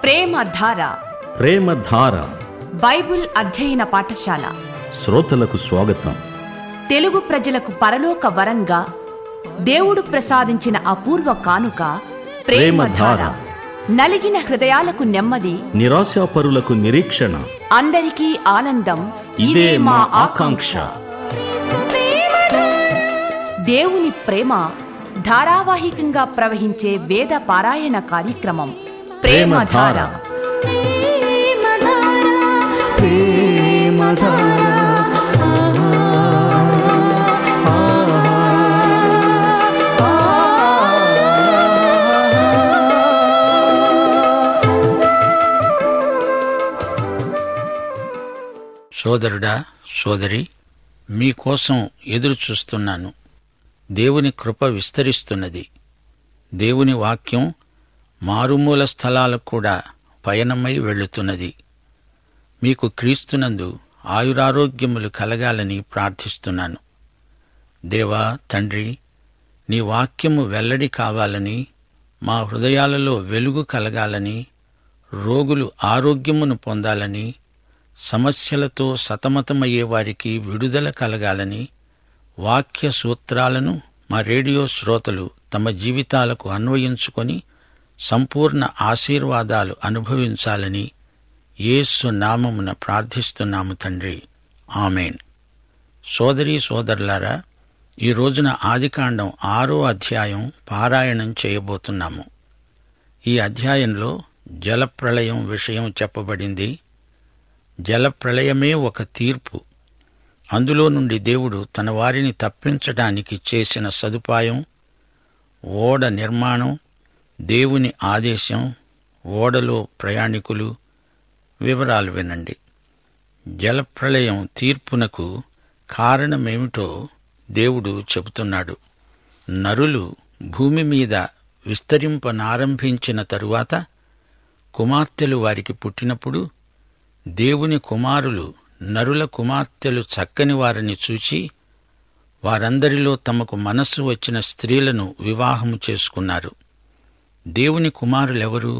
ప్రేమధార ప్రేమధార Bible అధ్యయన పాఠశాల శ్రోతలకు స్వాగతం తెలుగు ప్రజలకు పరలోక వరంగా దేవుడు ప్రసాదించిన అపూర్వ కానుక ప్రేమధార ప్రేమధార. నలిగిన హృదయాలకు నెమ్మది నిరాశాపరులకు నిరీక్షణ అందరికీ ఆనందం ఇదే మా ఆకాంక్ష దేవుని ప్రేమ ధారావాహికంగా ప్రవహించే వేద పారాయణ కార్యక్రమం ప్రేమధార ప్రేమధార. సోదరుడా సోదరి మీకోసం ఎదురు చూస్తున్నాను దేవుని కృప విస్తరిస్తున్నది దేవుని వాక్యం మారుమూల స్థలాలకు కూడా పయనమై వెళ్ళుతున్నది మీకు క్రీస్తునందు ఆయురారోగ్యములు కలగాలని ప్రార్థిస్తున్నాను దేవా తండ్రి నీ వాక్యము వెల్లడి కావాలని మా హృదయాలలో వెలుగు కలగాలని రోగులు ఆరోగ్యమును పొందాలని సమస్యలతో సతమతమయ్యే వారికి విడుదల కలగాలని వాక్య సూత్రాలను మా రేడియో శ్రోతలు తమ జీవితాలకు అన్వయించుకొని సంపూర్ణ ఆశీర్వాదాలు అనుభవించాలని యేసు నామమున ప్రార్థిస్తున్నాము తండ్రి ఆమెన్ సోదరీ సోదరులారా ఈ రోజున ఆదికాండం ఆరో అధ్యాయం పారాయణం చేయబోతున్నాము ఈ అధ్యాయంలో జలప్రళయం విషయం చెప్పబడింది జలప్రళయమే ఒక తీర్పు అందులో నుండి దేవుడు తన వారిని తప్పించడానికి చేసిన సదుపాయం ఓడ నిర్మాణం దేవుని ఆదేశం ఓడలో ప్రయాణికులు వివరాలు వినండి జలప్రళయం తీర్పునకు కారణమేమిటో దేవుడు చెబుతున్నాడు నరులు భూమి మీద విస్తరింపనారంభించిన తరువాత కుమార్తెలు వారికి పుట్టినప్పుడు దేవుని కుమారులు నరుల కుమార్తెలు చక్కని వారిని చూచి వారందరిలో తమకు మనస్సు వచ్చిన స్త్రీలను వివాహము చేసుకున్నారు దేవుని కుమారులెవరు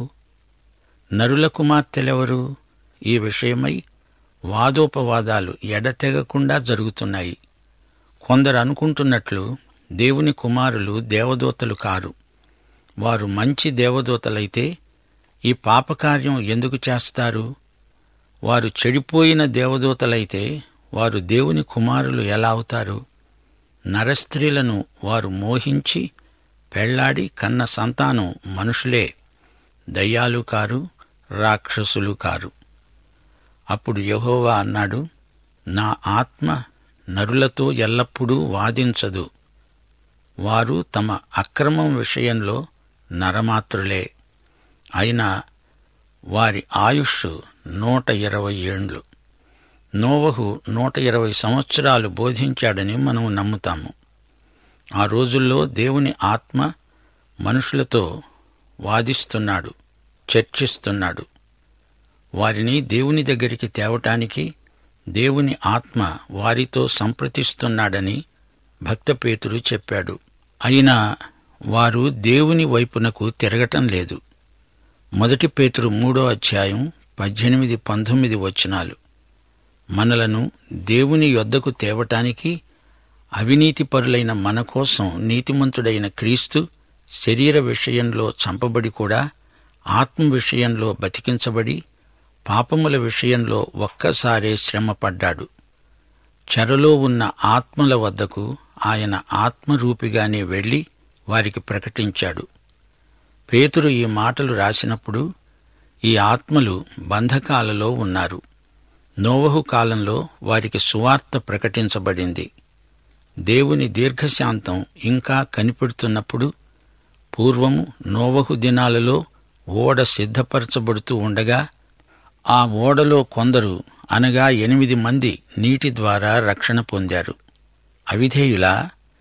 నరుల కుమార్తెలెవరు ఈ విషయమై వాదోపవాదాలు ఎడతెగకుండా జరుగుతున్నాయి కొందరు అనుకుంటున్నట్లు దేవుని కుమారులు దేవదూతలు కారు వారు మంచి దేవదూతలైతే ఈ పాపకార్యం ఎందుకు చేస్తారు వారు చెడిపోయిన దేవదూతలైతే వారు దేవుని కుమారులు ఎలా అవుతారు నరస్త్రీలను వారు మోహించి పెళ్లాడి కన్న సంతానం మనుషులే దయ్యాలు కారు రాక్షసులు కారు అప్పుడు యెహోవా అన్నాడు నా ఆత్మ నరులతో ఎల్లప్పుడూ వాదించదు వారు తమ అక్రమం విషయంలో నరమాత్రులే అయినా వారి ఆయుష్ నూట ఇరవై ఏండ్లు నోవహు నూట ఇరవై సంవత్సరాలు బోధించాడని మనం నమ్ముతాము ఆ రోజుల్లో దేవుని ఆత్మ మనుషులతో వాదిస్తున్నాడు చర్చిస్తున్నాడు వారిని దేవుని దగ్గరికి తేవటానికి దేవుని ఆత్మ వారితో సంప్రతిస్తున్నాడని భక్తపేతుడు చెప్పాడు అయినా వారు దేవుని వైపునకు తిరగటం లేదు మొదటి పేతురు మూడో అధ్యాయం పద్దెనిమిది పంతొమ్మిది వచనాలు మనలను దేవుని యొద్దకు తేవటానికి అవినీతిపరులైన మన కోసం నీతిమంతుడైన క్రీస్తు శరీర విషయంలో చంపబడి కూడా ఆత్మ విషయంలో బతికించబడి పాపముల విషయంలో ఒక్కసారే శ్రమపడ్డాడు చెరలో ఉన్న ఆత్మల వద్దకు ఆయన ఆత్మరూపిగానే వెళ్లి వారికి ప్రకటించాడు పేతురు ఈ మాటలు రాసినప్పుడు ఈ ఆత్మలు బంధకాలలో ఉన్నారు నోవహు కాలంలో వారికి సువార్త ప్రకటించబడింది దేవుని దీర్ఘశాంతం ఇంకా కనిపెడుతున్నప్పుడు పూర్వము నోవహు దినాలలో ఓడ సిద్ధపరచబడుతూ ఉండగా ఆ ఓడలో కొందరు అనగా ఎనిమిది మంది నీటి ద్వారా రక్షణ పొందారు అవిధేయులా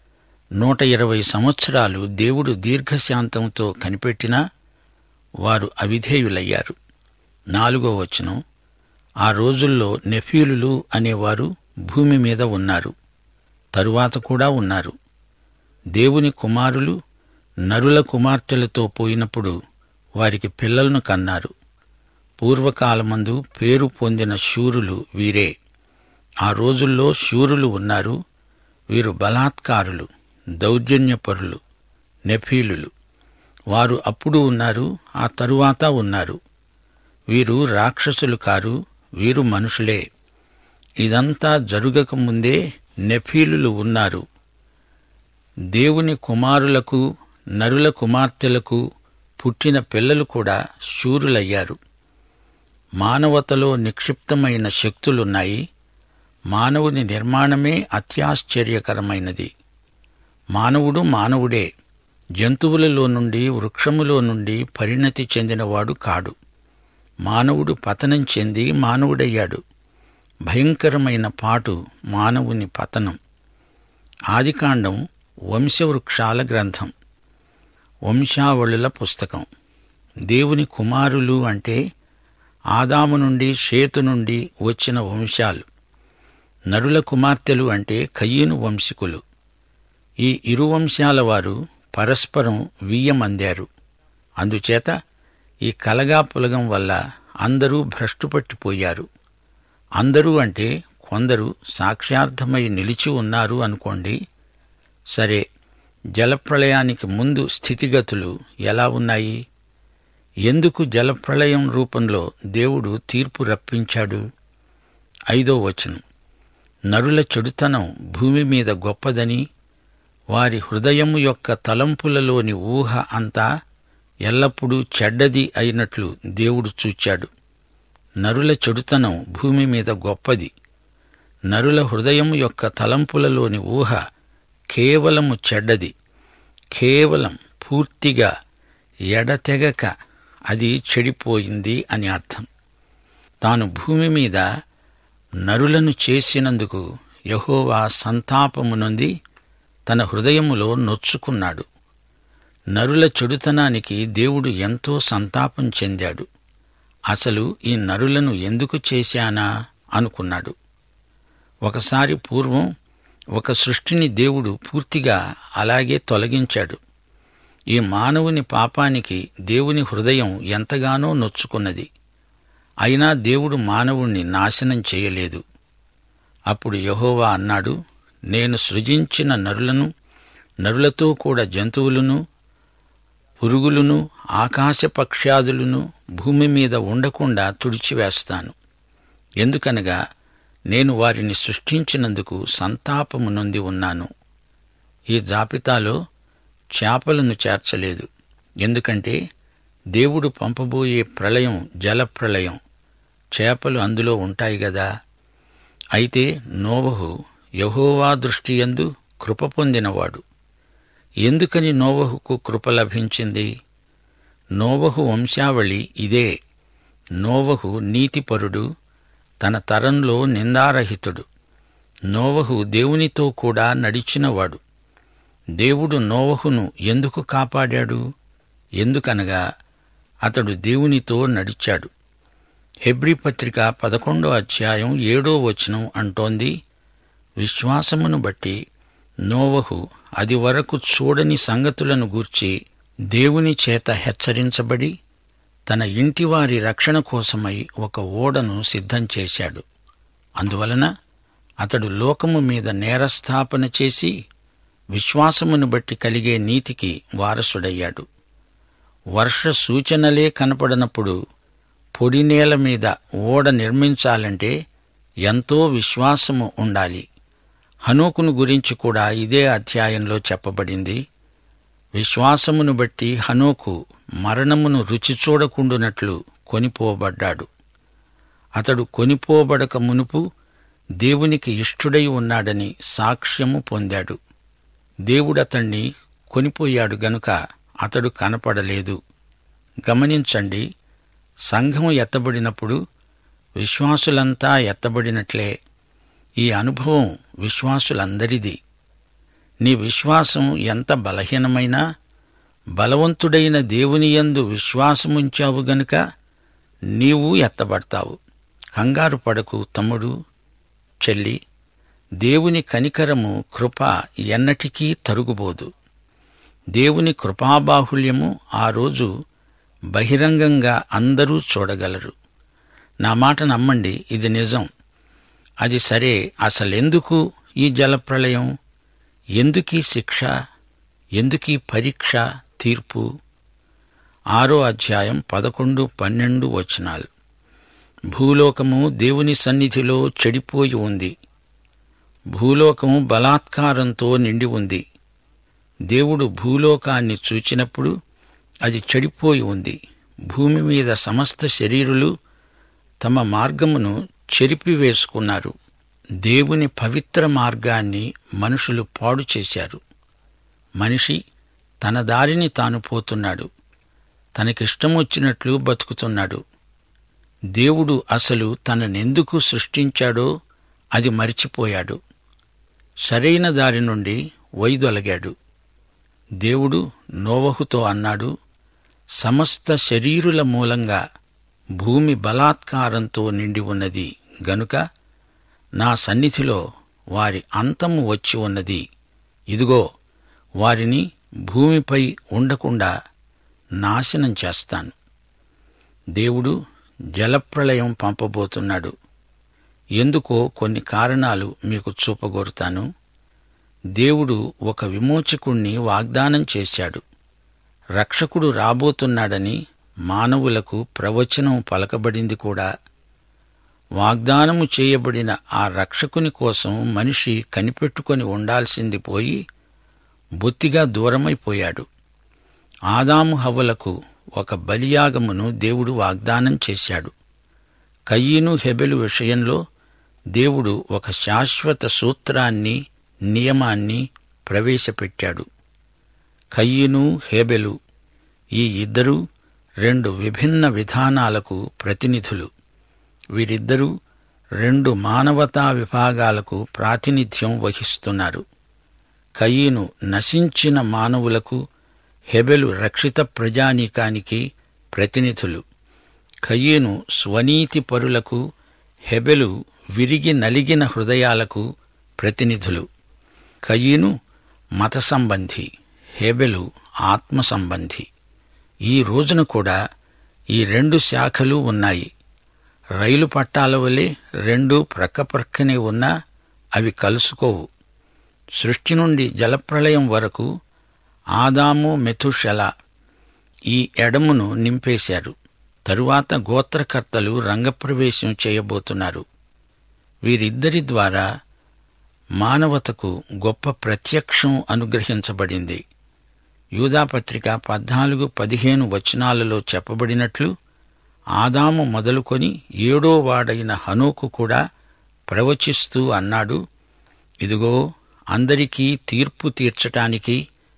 నూట ఇరవై సంవత్సరాలు దేవుడు దీర్ఘశాంతంతో కనిపెట్టినా వారు అవిధేయులయ్యారు నాలుగో వచనం ఆ రోజుల్లో నెఫీలులు అనేవారు భూమి మీద ఉన్నారు తరువాత కూడా ఉన్నారు దేవుని కుమారులు నరుల కుమార్తెలతో పోయినప్పుడు వారికి పిల్లలను కన్నారు పూర్వకాలమందు పేరు పొందిన శూరులు వీరే ఆ రోజుల్లో శూరులు ఉన్నారు వీరు బలాత్కారులు దౌర్జన్యపరులు నెఫీలులు వారు అప్పుడు ఉన్నారు ఆ తరువాత ఉన్నారు వీరు రాక్షసులు కారు వీరు మనుషులే ఇదంతా జరుగక ముందే నెఫీలులు ఉన్నారు దేవుని కుమారులకు నరుల కుమార్తెలకు పుట్టిన పిల్లలు కూడా శూరులయ్యారు మానవతలో నిక్షిప్తమైన శక్తులున్నాయి మానవుని నిర్మాణమే అత్యాశ్చర్యకరమైనది మానవుడు మానవుడే జంతువులలో నుండి వృక్షములో నుండి పరిణతి చెందినవాడు కాడు మానవుడు పతనం చెంది మానవుడయ్యాడు భయంకరమైన పాటు మానవుని పతనం ఆదికాండం వంశవృక్షాల గ్రంథం వంశావళుల పుస్తకం దేవుని కుమారులు అంటే ఆదాము నుండి షేతు నుండి వచ్చిన వంశాలు నరుల కుమార్తెలు అంటే కయ్యను వంశికులు ఈ ఇరు వంశాల వారు పరస్పరం వీయమందారు అందుచేత ఈ కలగా పులగం వల్ల అందరూ భ్రష్టుపట్టిపోయారు అందరూ అంటే కొందరు సాక్ష్యార్థమై నిలిచి ఉన్నారు అనుకోండి సరే జలప్రళయానికి ముందు స్థితిగతులు ఎలా ఉన్నాయి ఎందుకు జలప్రళయం రూపంలో దేవుడు తీర్పు రప్పించాడు ఐదో వచనం నరుల చెడుతనం భూమి మీద గొప్పదని వారి హృదయము యొక్క తలంపులలోని ఊహ అంతా ఎల్లప్పుడూ చెడ్డది అయినట్లు దేవుడు చూచాడు నరుల చెడుతనం భూమి మీద గొప్పది నరుల హృదయం యొక్క తలంపులలోని ఊహ కేవలము చెడ్డది కేవలం పూర్తిగా ఎడతెగక అది చెడిపోయింది అని అర్థం తాను భూమి మీద నరులను చేసినందుకు యహోవా సంతాపము నొంది తన హృదయములో నొచ్చుకున్నాడు నరుల చెడుతనానికి దేవుడు ఎంతో సంతాపం చెందాడు అసలు ఈ నరులను ఎందుకు చేశానా అనుకున్నాడు ఒకసారి పూర్వం ఒక సృష్టిని దేవుడు పూర్తిగా అలాగే తొలగించాడు ఈ మానవుని పాపానికి దేవుని హృదయం ఎంతగానో నొచ్చుకున్నది అయినా దేవుడు మానవుణ్ణి నాశనం చేయలేదు అప్పుడు యహోవా అన్నాడు నేను సృజించిన నరులను నరులతో కూడా జంతువులను పురుగులను ఆకాశ పక్ష్యాదులను భూమి మీద ఉండకుండా తుడిచివేస్తాను ఎందుకనగా నేను వారిని సృష్టించినందుకు సంతాపము నొంది ఉన్నాను ఈ జాబితాలో చేపలను చేర్చలేదు ఎందుకంటే దేవుడు పంపబోయే ప్రళయం జలప్రళయం చేపలు అందులో ఉంటాయి గదా అయితే నోవహు యహోవా దృష్టి యందు కృప పొందినవాడు ఎందుకని నోవహుకు కృప లభించింది నోవహు వంశావళి ఇదే నోవహు నీతిపరుడు తన తరంలో నిందారహితుడు నోవహు దేవునితో కూడా నడిచినవాడు దేవుడు నోవహును ఎందుకు కాపాడాడు ఎందుకనగా అతడు దేవునితో నడిచాడు హెబ్రి పత్రిక పదకొండో అధ్యాయం ఏడో వచనం అంటోంది విశ్వాసమును బట్టి నోవహు అది వరకు చూడని సంగతులను గూర్చి దేవుని చేత హెచ్చరించబడి తన ఇంటివారి రక్షణ కోసమై ఒక ఓడను సిద్ధం చేశాడు అందువలన అతడు లోకము మీద నేరస్థాపన చేసి విశ్వాసమును బట్టి కలిగే నీతికి వారసుడయ్యాడు వర్ష సూచనలే కనపడనప్పుడు పొడి నేల మీద ఓడ నిర్మించాలంటే ఎంతో విశ్వాసము ఉండాలి హనోకును గురించి కూడా ఇదే అధ్యాయంలో చెప్పబడింది విశ్వాసమును బట్టి హనోకు మరణమును రుచి చూడకుండునట్లు కొనిపోబడ్డాడు అతడు కొనిపోబడక మునుపు దేవునికి ఇష్టుడై ఉన్నాడని సాక్ష్యము పొందాడు దేవుడతణ్ణి కొనిపోయాడు గనుక అతడు కనపడలేదు గమనించండి సంఘం ఎత్తబడినప్పుడు విశ్వాసులంతా ఎత్తబడినట్లే ఈ అనుభవం విశ్వాసులందరిది నీ విశ్వాసం ఎంత బలహీనమైనా బలవంతుడైన దేవునియందు విశ్వాసముంచావు గనుక నీవు ఎత్తబడతావు కంగారు పడకు తమ్ముడు చెల్లి దేవుని కనికరము కృప ఎన్నటికీ తరుగుబోదు దేవుని కృపాబాహుళ్యము ఆ రోజు బహిరంగంగా అందరూ చూడగలరు నా మాట నమ్మండి ఇది నిజం అది సరే అసలెందుకు ఈ జలప్రళయం ఎందుకీ శిక్ష ఎందుకీ పరీక్ష తీర్పు ఆరో అధ్యాయం పదకొండు పన్నెండు వచనాలు భూలోకము దేవుని సన్నిధిలో చెడిపోయి ఉంది భూలోకము బలాత్కారంతో నిండి ఉంది దేవుడు భూలోకాన్ని చూచినప్పుడు అది చెడిపోయి ఉంది భూమి మీద సమస్త శరీరులు తమ మార్గమును చెరిపివేసుకున్నారు దేవుని పవిత్ర మార్గాన్ని మనుషులు పాడు చేశారు మనిషి తన దారిని తాను పోతున్నాడు తనకిష్టం వచ్చినట్లు బతుకుతున్నాడు దేవుడు అసలు తననెందుకు సృష్టించాడో అది మరిచిపోయాడు సరైన దారి నుండి వైదొలగాడు దేవుడు నోవహుతో అన్నాడు సమస్త శరీరుల మూలంగా భూమి బలాత్కారంతో నిండి ఉన్నది గనుక నా సన్నిధిలో వారి అంతము వచ్చి ఉన్నది ఇదిగో వారిని భూమిపై ఉండకుండా నాశనం చేస్తాను దేవుడు జలప్రళయం పంపబోతున్నాడు ఎందుకో కొన్ని కారణాలు మీకు చూపగోరుతాను దేవుడు ఒక విమోచకుణ్ణి వాగ్దానం చేశాడు రక్షకుడు రాబోతున్నాడని మానవులకు ప్రవచనం పలకబడింది కూడా వాగ్దానము చేయబడిన ఆ రక్షకుని కోసం మనిషి కనిపెట్టుకొని ఉండాల్సింది పోయి బొత్తిగా దూరమైపోయాడు ఆదాము హవ్వలకు ఒక బలియాగమును దేవుడు వాగ్దానం చేశాడు కయ్యను హెబెలు విషయంలో దేవుడు ఒక శాశ్వత సూత్రాన్ని నియమాన్ని ప్రవేశపెట్టాడు కయ్యను హేబెలు ఈ ఇద్దరూ రెండు విభిన్న విధానాలకు ప్రతినిధులు వీరిద్దరూ రెండు మానవతా విభాగాలకు ప్రాతినిధ్యం వహిస్తున్నారు కయీను నశించిన మానవులకు హెబెలు రక్షిత ప్రజానీకానికి ప్రతినిధులు కయీను స్వనీతి పరులకు హెబెలు విరిగి నలిగిన హృదయాలకు ప్రతినిధులు కయీను మత సంబంధి హెబెలు ఆత్మ సంబంధి ఈ రోజున కూడా ఈ రెండు శాఖలు ఉన్నాయి రైలు పట్టాల వలె రెండు ప్రక్కప్రక్కనే ఉన్నా అవి కలుసుకోవు సృష్టి నుండి జలప్రళయం వరకు ఆదాము మెథుషల ఈ ఎడమును నింపేశారు తరువాత గోత్రకర్తలు రంగప్రవేశం చేయబోతున్నారు వీరిద్దరి ద్వారా మానవతకు గొప్ప ప్రత్యక్షం అనుగ్రహించబడింది యూదాపత్రిక పద్నాలుగు పదిహేను వచనాలలో చెప్పబడినట్లు ఆదాము మొదలుకొని ఏడో వాడైన హనోకు కూడా ప్రవచిస్తూ అన్నాడు ఇదిగో అందరికీ తీర్పు తీర్చటానికి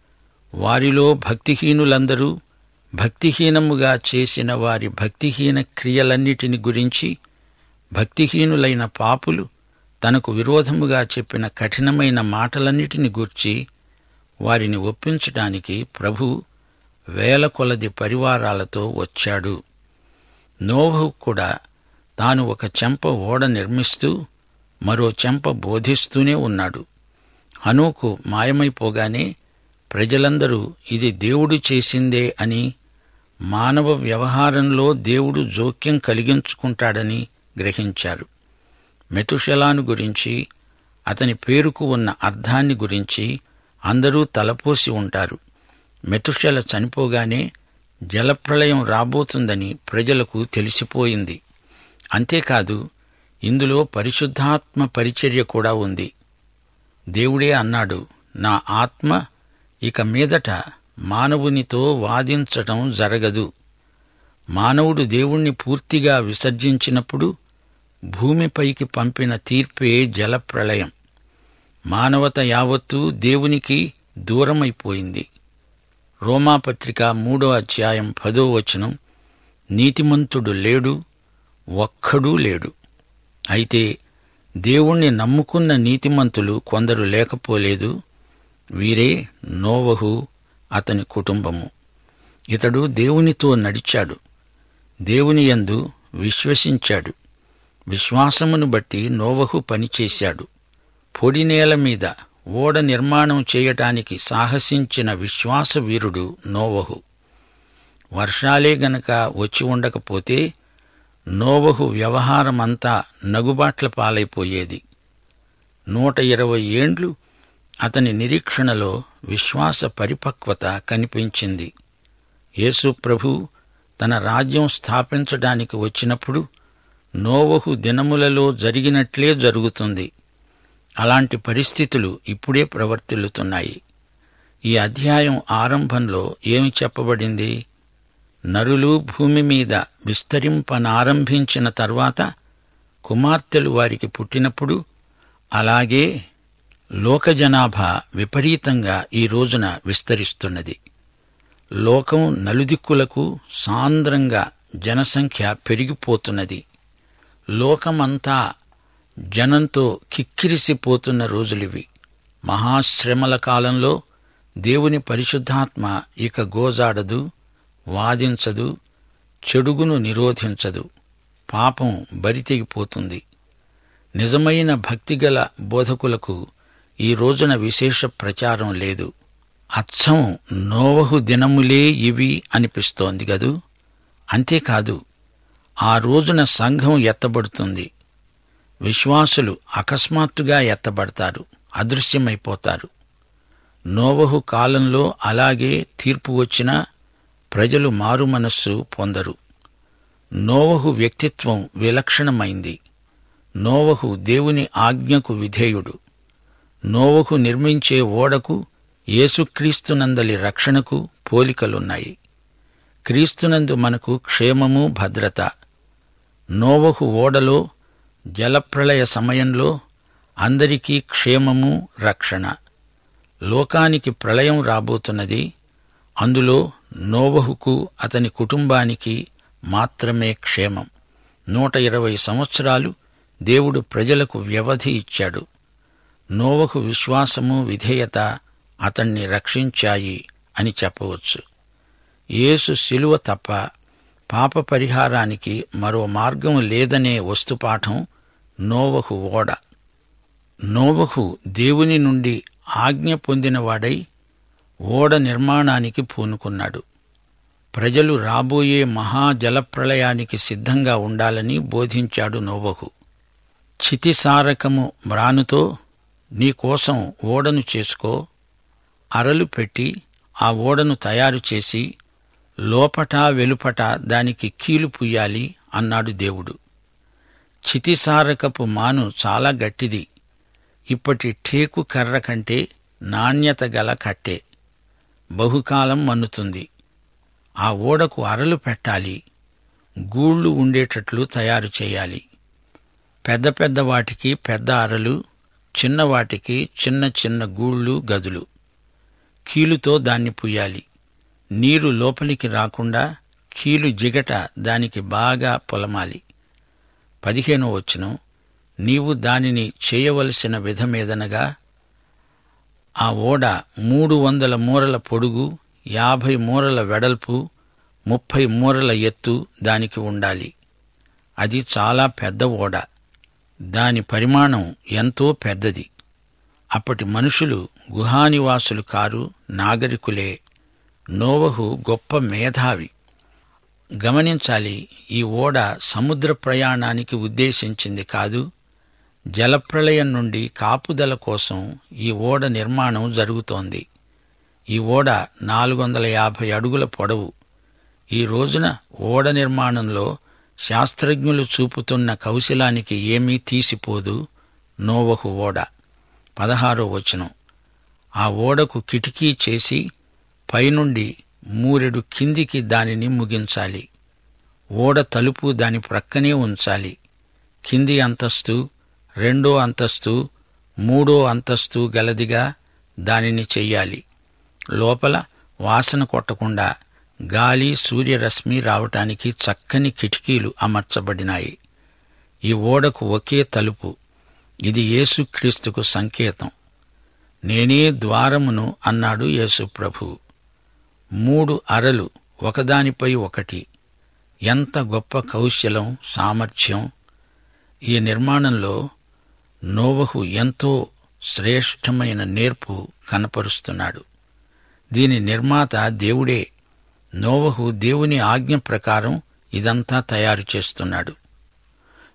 వారిలో భక్తిహీనులందరూ భక్తిహీనముగా చేసిన వారి భక్తిహీన క్రియలన్నిటిని గురించి భక్తిహీనులైన పాపులు తనకు విరోధముగా చెప్పిన కఠినమైన మాటలన్నిటిని గూర్చి వారిని ఒప్పించటానికి ప్రభు వేల కొలది పరివారాలతో వచ్చాడు నోవహు కూడా తాను ఒక చెంప ఓడ నిర్మిస్తూ మరో చెంప బోధిస్తూనే ఉన్నాడు హనూకు మాయమైపోగానే ప్రజలందరూ ఇది దేవుడు చేసిందే అని మానవ వ్యవహారంలో దేవుడు జోక్యం కలిగించుకుంటాడని గ్రహించారు మెతుషలాను గురించి అతని పేరుకు ఉన్న అర్థాన్ని గురించి అందరూ తలపోసి ఉంటారు మెతుషల చనిపోగానే జలప్రళయం రాబోతుందని ప్రజలకు తెలిసిపోయింది అంతేకాదు ఇందులో పరిశుద్ధాత్మ పరిచర్య కూడా ఉంది దేవుడే అన్నాడు నా ఆత్మ ఇక మీదట మానవునితో వాదించటం జరగదు మానవుడు దేవుణ్ణి పూర్తిగా విసర్జించినప్పుడు భూమిపైకి పంపిన తీర్పే జలప్రళయం మానవత యావత్తూ దేవునికి దూరమైపోయింది రోమాపత్రిక మూడో అధ్యాయం పదో వచనం నీతిమంతుడు లేడు ఒక్కడూ లేడు అయితే దేవుణ్ణి నమ్ముకున్న నీతిమంతులు కొందరు లేకపోలేదు వీరే నోవహు అతని కుటుంబము ఇతడు దేవునితో నడిచాడు దేవుని యందు విశ్వసించాడు విశ్వాసమును బట్టి నోవహు పనిచేశాడు పొడి నేల మీద ఓడ నిర్మాణం చేయటానికి సాహసించిన విశ్వాస వీరుడు నోవహు వర్షాలే గనక వచ్చి ఉండకపోతే నోవహు వ్యవహారమంతా నగుబాట్ల పాలైపోయేది నూట ఇరవై ఏండ్లు అతని నిరీక్షణలో విశ్వాస పరిపక్వత కనిపించింది యేసు ప్రభు తన రాజ్యం స్థాపించడానికి వచ్చినప్పుడు నోవహు దినములలో జరిగినట్లే జరుగుతుంది అలాంటి పరిస్థితులు ఇప్పుడే ప్రవర్తిల్లుతున్నాయి ఈ అధ్యాయం ఆరంభంలో ఏమి చెప్పబడింది నరులు భూమి మీద విస్తరింపనారంభించిన తర్వాత కుమార్తెలు వారికి పుట్టినప్పుడు అలాగే లోక జనాభా విపరీతంగా ఈ రోజున విస్తరిస్తున్నది లోకం నలుదిక్కులకు సాంద్రంగా జనసంఖ్య పెరిగిపోతున్నది లోకమంతా జనంతో కిక్కిరిసిపోతున్న రోజులివి మహాశ్రమల కాలంలో దేవుని పరిశుద్ధాత్మ ఇక గోజాడదు వాదించదు చెడుగును నిరోధించదు పాపం బరితెగిపోతుంది నిజమైన భక్తిగల బోధకులకు ఈ రోజున విశేష ప్రచారం లేదు అచ్చం నోవహు దినములే ఇవి అనిపిస్తోంది గదు అంతేకాదు ఆ రోజున సంఘం ఎత్తబడుతుంది విశ్వాసులు అకస్మాత్తుగా ఎత్తబడతారు అదృశ్యమైపోతారు నోవహు కాలంలో అలాగే తీర్పు వచ్చినా ప్రజలు మారుమనస్సు పొందరు నోవహు వ్యక్తిత్వం విలక్షణమైంది నోవహు దేవుని ఆజ్ఞకు విధేయుడు నోవహు నిర్మించే ఓడకు యేసుక్రీస్తునందలి రక్షణకు పోలికలున్నాయి క్రీస్తునందు మనకు క్షేమము భద్రత నోవహు ఓడలో జలప్రళయ సమయంలో అందరికీ క్షేమము రక్షణ లోకానికి ప్రళయం రాబోతున్నది అందులో నోవహుకు అతని కుటుంబానికి మాత్రమే క్షేమం నూట ఇరవై సంవత్సరాలు దేవుడు ప్రజలకు వ్యవధి ఇచ్చాడు నోవహు విశ్వాసము విధేయత అతణ్ణి రక్షించాయి అని చెప్పవచ్చు యేసు శిలువ తప్ప పాప పరిహారానికి మరో మార్గం లేదనే వస్తుపాఠం నోవహు ఓడ నోవహు దేవుని నుండి ఆజ్ఞ పొందినవాడై ఓడ నిర్మాణానికి పూనుకున్నాడు ప్రజలు రాబోయే మహాజలప్రళయానికి సిద్ధంగా ఉండాలని బోధించాడు నోవహు చితిసారకము మ్రానుతో నీకోసం ఓడను చేసుకో అరలు పెట్టి ఆ ఓడను తయారు చేసి లోపట వెలుపట దానికి కీలు పుయ్యాలి అన్నాడు దేవుడు చితిసారకపు మాను చాలా గట్టిది ఇప్పటి టేకు కర్ర కంటే నాణ్యత గల కట్టే బహుకాలం మన్నుతుంది ఆ ఓడకు అరలు పెట్టాలి గూళ్ళు ఉండేటట్లు తయారు చేయాలి పెద్ద పెద్ద వాటికి పెద్ద అరలు చిన్న వాటికి చిన్న చిన్న గూళ్ళు గదులు కీలుతో దాన్ని పుయ్యాలి నీరు లోపలికి రాకుండా కీలు జిగట దానికి బాగా పొలమాలి పదిహేనో వచనం నీవు దానిని చేయవలసిన విధమేదనగా ఆ ఓడ మూడు వందల మూరల పొడుగు యాభై మూరల వెడల్పు ముప్పై మూరల ఎత్తు దానికి ఉండాలి అది చాలా పెద్ద ఓడ దాని పరిమాణం ఎంతో పెద్దది అప్పటి మనుషులు గుహానివాసులు కారు నాగరికులే నోవహు గొప్ప మేధావి గమనించాలి ఈ ఓడ సముద్ర ప్రయాణానికి ఉద్దేశించింది కాదు జలప్రళయం నుండి కాపుదల కోసం ఈ ఓడ నిర్మాణం జరుగుతోంది ఈ ఓడ నాలుగు వందల యాభై అడుగుల పొడవు ఈ రోజున ఓడ నిర్మాణంలో శాస్త్రజ్ఞులు చూపుతున్న కౌశలానికి ఏమీ తీసిపోదు నోవహు ఓడ పదహారో వచనం ఆ ఓడకు కిటికీ చేసి పైనుండి మూరెడు కిందికి దానిని ముగించాలి ఓడ తలుపు దాని ప్రక్కనే ఉంచాలి కింది అంతస్తు రెండో అంతస్తు మూడో అంతస్తు గలదిగా దానిని చెయ్యాలి లోపల వాసన కొట్టకుండా గాలి సూర్యరశ్మి రావటానికి చక్కని కిటికీలు అమర్చబడినాయి ఈ ఓడకు ఒకే తలుపు ఇది యేసుక్రీస్తుకు సంకేతం నేనే ద్వారమును అన్నాడు యేసు ప్రభు మూడు అరలు ఒకదానిపై ఒకటి ఎంత గొప్ప కౌశలం సామర్థ్యం ఈ నిర్మాణంలో నోవహు ఎంతో శ్రేష్టమైన నేర్పు కనపరుస్తున్నాడు దీని నిర్మాత దేవుడే నోవహు దేవుని ఆజ్ఞ ప్రకారం ఇదంతా తయారు చేస్తున్నాడు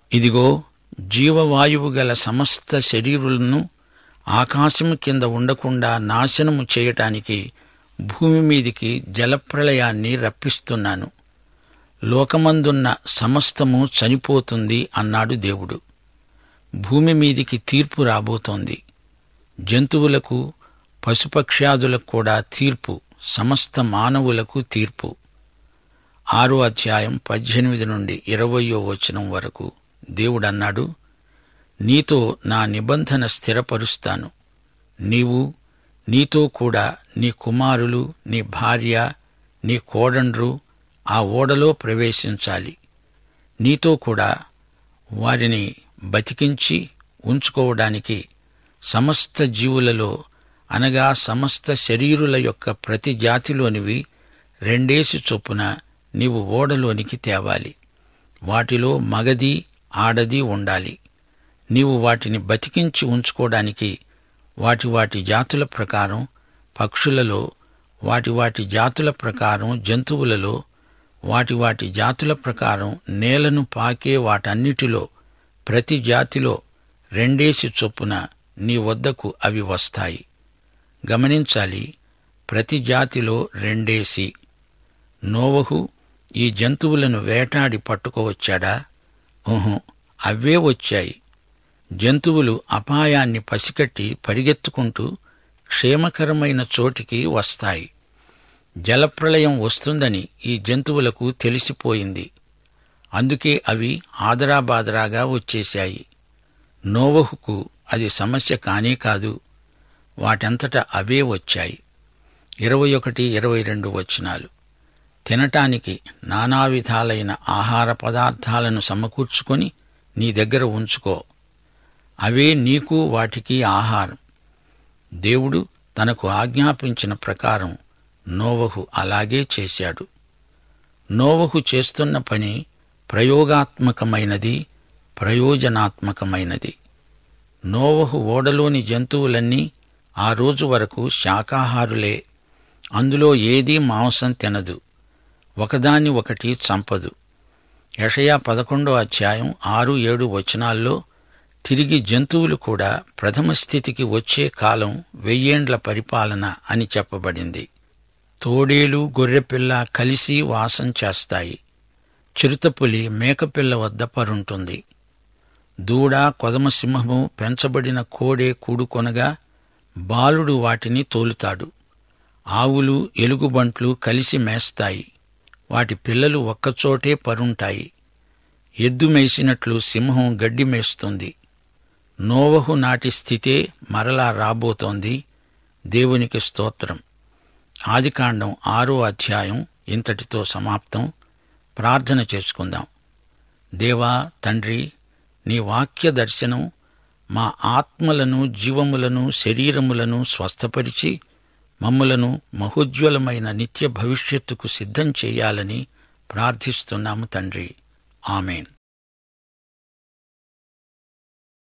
ఇదిగో జీవవాయువు గల సమస్త శరీరులను ఆకాశము కింద ఉండకుండా నాశనము చేయటానికి భూమి మీదికి జలప్రళయాన్ని రప్పిస్తున్నాను లోకమందున్న సమస్తము చనిపోతుంది అన్నాడు దేవుడు భూమి మీదికి తీర్పు రాబోతోంది జంతువులకు పశుపక్ష్యాదులకు కూడా తీర్పు సమస్త మానవులకు తీర్పు ఆరో అధ్యాయం పద్దెనిమిది నుండి ఇరవయో వచనం వరకు దేవుడన్నాడు నీతో నా నిబంధన స్థిరపరుస్తాను నీవు నీతో కూడా నీ కుమారులు నీ భార్య నీ కోడండ్రు ఆ ఓడలో ప్రవేశించాలి నీతో కూడా వారిని బతికించి ఉంచుకోవడానికి సమస్త జీవులలో అనగా సమస్త శరీరుల యొక్క ప్రతి జాతిలోనివి రెండేసి చొప్పున నీవు ఓడలోనికి తేవాలి వాటిలో మగది ఆడది ఉండాలి నీవు వాటిని బతికించి ఉంచుకోవడానికి వాటి వాటి జాతుల ప్రకారం పక్షులలో వాటి వాటి జాతుల ప్రకారం జంతువులలో వాటి వాటి జాతుల ప్రకారం నేలను పాకే వాటన్నిటిలో ప్రతి జాతిలో రెండేసి చొప్పున నీ వద్దకు అవి వస్తాయి గమనించాలి ప్రతి జాతిలో రెండేసి నోవహు ఈ జంతువులను వేటాడి పట్టుకోవచ్చాడా ఊహు అవే వచ్చాయి జంతువులు అపాయాన్ని పసికట్టి పరిగెత్తుకుంటూ క్షేమకరమైన చోటికి వస్తాయి జలప్రళయం వస్తుందని ఈ జంతువులకు తెలిసిపోయింది అందుకే అవి ఆదరాబాదరాగా వచ్చేశాయి నోవహుకు అది సమస్య కానే కాదు వాటంతట అవే వచ్చాయి ఇరవై ఒకటి ఇరవై రెండు వచనాలు తినటానికి నానా విధాలైన ఆహార పదార్థాలను సమకూర్చుకొని నీ దగ్గర ఉంచుకో అవే నీకు వాటికి ఆహారం దేవుడు తనకు ఆజ్ఞాపించిన ప్రకారం నోవహు అలాగే చేశాడు నోవహు చేస్తున్న పని ప్రయోగాత్మకమైనది ప్రయోజనాత్మకమైనది నోవహు ఓడలోని జంతువులన్నీ ఆ రోజు వరకు శాకాహారులే అందులో ఏదీ మాంసం తినదు ఒకదాన్ని ఒకటి చంపదు యషయా పదకొండో అధ్యాయం ఆరు ఏడు వచనాల్లో తిరిగి జంతువులు కూడా ప్రథమ స్థితికి వచ్చే కాలం వెయ్యేండ్ల పరిపాలన అని చెప్పబడింది తోడేలు గొర్రెపిల్ల కలిసి వాసం చేస్తాయి చిరుతపులి మేకపిల్ల వద్ద పరుంటుంది దూడ కొదమసింహము పెంచబడిన కోడే కూడుకొనగా బాలుడు వాటిని తోలుతాడు ఆవులు ఎలుగుబంట్లు కలిసి మేస్తాయి వాటి పిల్లలు ఒక్కచోటే పరుంటాయి ఎద్దు మేసినట్లు సింహం గడ్డి మేస్తుంది నోవహు నాటి స్థితే మరలా రాబోతోంది దేవునికి స్తోత్రం ఆదికాండం ఆరో అధ్యాయం ఇంతటితో సమాప్తం ప్రార్థన చేసుకుందాం దేవా తండ్రి నీ వాక్య దర్శనం మా ఆత్మలను జీవములను శరీరములను స్వస్థపరిచి మమ్ములను మహోజ్వలమైన నిత్య భవిష్యత్తుకు సిద్ధం చేయాలని ప్రార్థిస్తున్నాము తండ్రి ఆమెన్